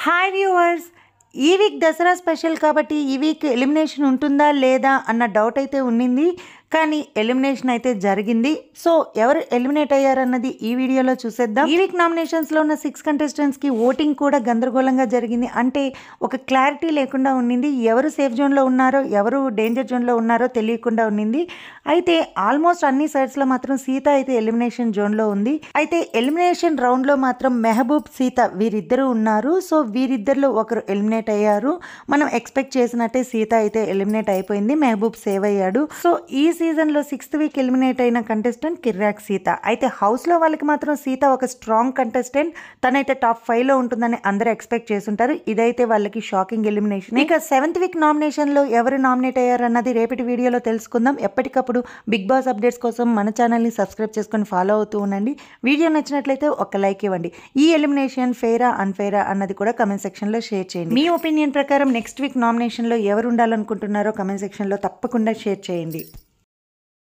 hi viewers ఈ week Dasara special కాబట్టి ఈ వీక్ ఎలిమినేషన్ ఉంటుందా లేదా అన్న డౌట్ అయితే ఉన్నింది కానీ ఎలిమినేషన్ అయితే జరిగింది సో ఎవరు ఎలిమినేట్ అయ్యారన్నది ఈ వీడియోలో చూసేద్దాం ఈ వీక్ నామినేషన్స్లో ఉన్న సిక్స్ కంటెస్టెంట్స్కి ఓటింగ్ కూడా గందరగోళంగా జరిగింది అంటే ఒక క్లారిటీ లేకుండా ఉన్నింది ఎవరు సేఫ్ జోన్లో ఉన్నారో ఎవరు డేంజర్ జోన్లో ఉన్నారో తెలియకుండా ఉన్నింది అయితే ఆల్మోస్ట్ అన్ని సైడ్స్లో మాత్రం సీత అయితే ఎలిమినేషన్ జోన్లో ఉంది అయితే ఎలిమినేషన్ రౌండ్లో మాత్రం మెహబూబ్ సీత వీరిద్దరూ ఉన్నారు సో వీరిద్దరిలో ఒకరు ఎలిమినేట్ అయ్యారు మనం ఎక్స్పెక్ట్ చేసినట్టే సీత అయితే ఎలిమినేట్ అయిపోయింది మెహబూబ్ సేవ్ అయ్యాడు సో ఈ సీజన్లో సిక్స్త్ వీక్ ఎలిమినేట్ అయిన కంటెస్టెంట్ కిర్రాక్ సీత అయితే హౌస్లో వాళ్ళకి మాత్రం సీత ఒక స్ట్రాంగ్ కంటెస్టెంట్ తనైతే టాప్ ఫైవ్లో ఉంటుందని అందరూ ఎక్స్పెక్ట్ చేస్తుంటారు ఇదైతే వాళ్ళకి షాకింగ్ ఎలిమినేషన్ ఇక సెవెంత్ వీక్ నామినేషన్లో ఎవరు నామినేట్ అయ్యారన్నది రేపటి వీడియోలో తెలుసుకుందాం ఎప్పటికప్పుడు బిగ్ బాస్ అప్డేట్స్ కోసం మన ఛానల్ని సబ్స్క్రైబ్ చేసుకొని ఫాలో అవుతూ ఉండండి వీడియో నచ్చినట్లయితే ఒక లైక్ ఇవ్వండి ఈ ఎలిమినేషన్ ఫేరా అన్ఫేరా అన్నది కూడా కమెంట్ సెక్షన్లో షేర్ చేయండి మీ ఒపీనియన్ ప్రకారం నెక్స్ట్ వీక్ నామినేషన్లో ఎవరు ఉండాలనుకుంటున్నారో కమెంట్ సెక్షన్లో తప్పకుండా షేర్ చేయండి